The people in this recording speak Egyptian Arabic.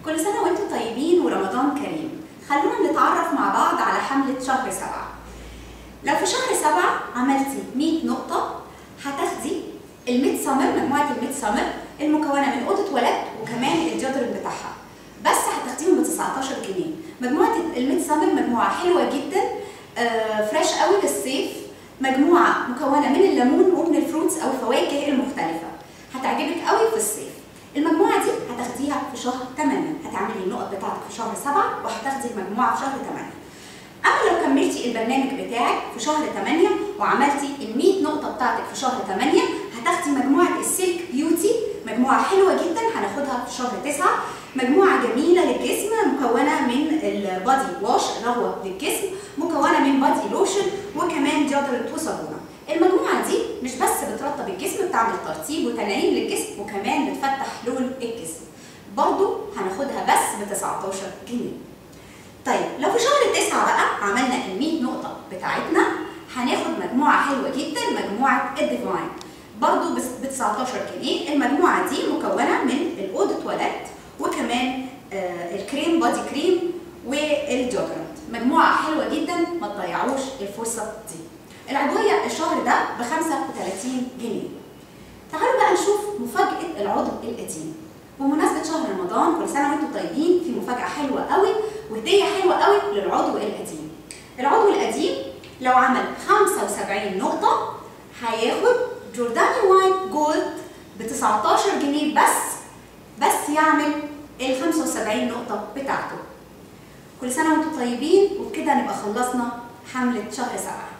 كل سنة وانتم طيبين ورمضان كريم خلونا نتعرف مع بعض على حملة شهر سبعة لو في شهر سبعة عملتي 100 نقطة هتاخدي الميد سمر مجموعة الميد سمر المكونة من أوضة ولد وكمان الديودرنت بتاعها بس هتاخديهم ب 19 جنيه مجموعة الميد سمر مجموعة حلوة جدا آه فريش قوي للصيف مجموعة مكونة من الليمون ومن الفروتس أو الفواكه المختلفة هتعجبك قوي في الصيف المجموعة دي هتاخديها في شهر 8 هتعملي النقط بتاعتك في شهر 7 وهتاخدي المجموعة في شهر 8 أما لو كملتي البرنامج بتاعك في شهر 8 وعملتي ال 100 نقطة بتاعتك في شهر 8 هتاخدي مجموعة السيلك بيوتي مجموعة حلوة جدا هناخدها في شهر 9 مجموعة جميلة للجسم مكونة من البادي واش رغوة للجسم مكونة من بادي لوشن وكمان ديودرنت وصابونة المجموعة دي مش بس بترطب الجسم بتعمل ترطيب وتنعيم للجسم وكمان بتفتح لون الجسم برضو هناخدها بس ب 19 جنيه طيب لو في شهر 9 بقى عملنا ال 100 نقطة بتاعتنا هناخد مجموعة حلوة جدا مجموعة الديفاين برضو ب 19 جنيه المجموعة دي مكونة من الأوضة تواليت وكمان آه الكريم بادي كريم والديودرنت مجموعة حلوة جدا ما تضيعوش الفرصة دي العضوية الشهر ده ب 35 جنيه تعالوا بقى نشوف مفاجأة العضو القديم بمناسبة شهر رمضان كل سنة وانتم طيبين في مفاجأة حلوة قوي وهدية حلوة قوي للعضو القديم العضو القديم لو عمل 75 نقطة هياخد جورداني وايت جولد ب 19 جنيه بس بس يعمل ال 75 نقطة بتاعته كل سنة وانتم طيبين وبكده نبقى خلصنا حملة شهر سبعة